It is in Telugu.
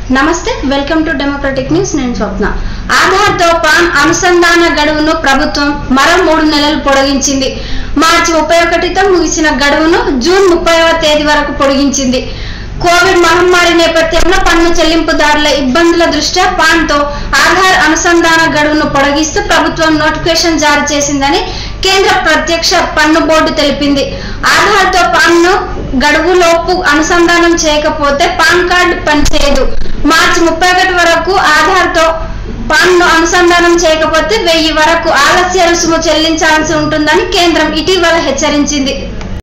నమస్తే వెల్కమ్ టు డెమోక్రటిక్ న్యూస్ నేను స్వప్న ఆధార్తో పాన్ అనుసంధాన గడువును ప్రభుత్వం మరో మూడు నెలలు పొడిగించింది మార్చి ముప్పై ఒకటితో ముగిసిన గడువును జూన్ ముప్పైవ తేదీ వరకు పొడిగించింది కోవిడ్ మహమ్మారి నేపథ్యంలో పన్ను చెల్లింపుదారుల ఇబ్బందుల దృష్ట్యా పాన్తో ఆధార్ అనుసంధాన గడువును పొడిగిస్తూ ప్రభుత్వం నోటిఫికేషన్ జారీ చేసిందని కేంద్ర ప్రత్యక్ష పన్ను బోర్డు తెలిపింది ఆధార్తో పాన్ను గడువులోపు అనుసంధానం చేయకపోతే పాన్ కార్డు పనిచేయదు మార్చి ముప్పై ఒకటి వరకు ఆధార్తో పాన్ను అనుసంధానం చేయకపోతే వెయ్యి వరకు ఆలస్య రుసుము చెల్లించాల్సి ఉంటుందని కేంద్రం ఇటీవల హెచ్చరించింది